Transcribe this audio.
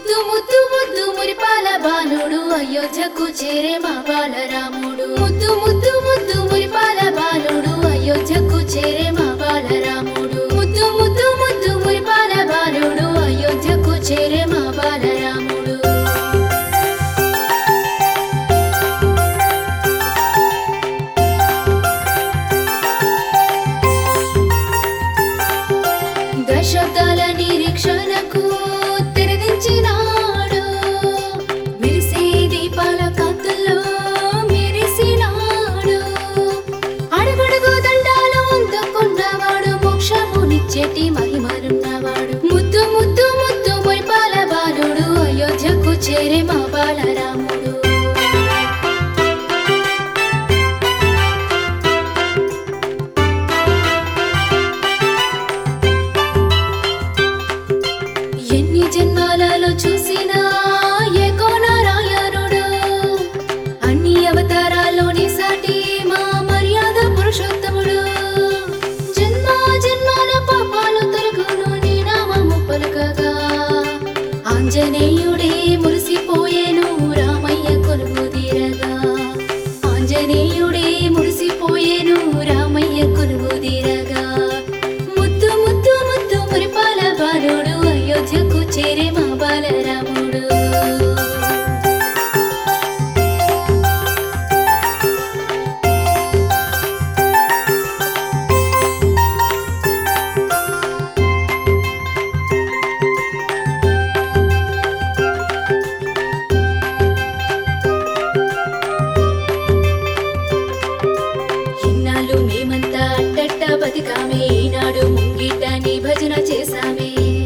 ముద్దు ముద్దు ముద్దు మురిపాల బాలుడు అయోధ్యకు చేరే మా బాలరాముడు ముద్దు ముద్దు ముద్దు మురిపాల బాలుడు అయోధ్యకు చేరే మా బాలరాముడు ముద్దు ముద్దు ముద్దు మురిపాల బాలుడు అయోధ్యకు చేరే మా బాలరాముడు దశాబ్దాల నిరీక్షణకు తెరదించినాడు మెరిసే దీపాల కాంతుల్లో మెరిసినాడు అడుగడుగు దండాలు అందుకున్నవాడు మోక్షమునిచ్చేటి మహిమనున్నవాడు ముద్దు ముద్దు ముద్దు మురిపాల బాలుడు అయోధ్యకు చేరే మా బాలరాముడు ఎన్ని జన్మాలలో చూసినా ఏకో నారాయణుడు అన్ని అవతారాల్లోని సాటి మా మర్యాద పురుషోత్తముడు జన్మ జన్మాల పాపాలు తొలగును నీ నామము పలుకగా ఆంజనేయుడే మురిసిపోయేను రామయ్య కొలువు తీరగా ఆంజనేయుడే మురిసిపోయేను రామయ్య కొలువు తీరగా ముద్దు ముద్దు ముద్దు మురిపాల బాలుడు అయోధ్యకు చేరే మా బాలరాముడు ఇన్నాళ్ళు మేమంతా అట్టట్ట బతికామే ఈనాడు ముంగిట నీ భజన చేశామే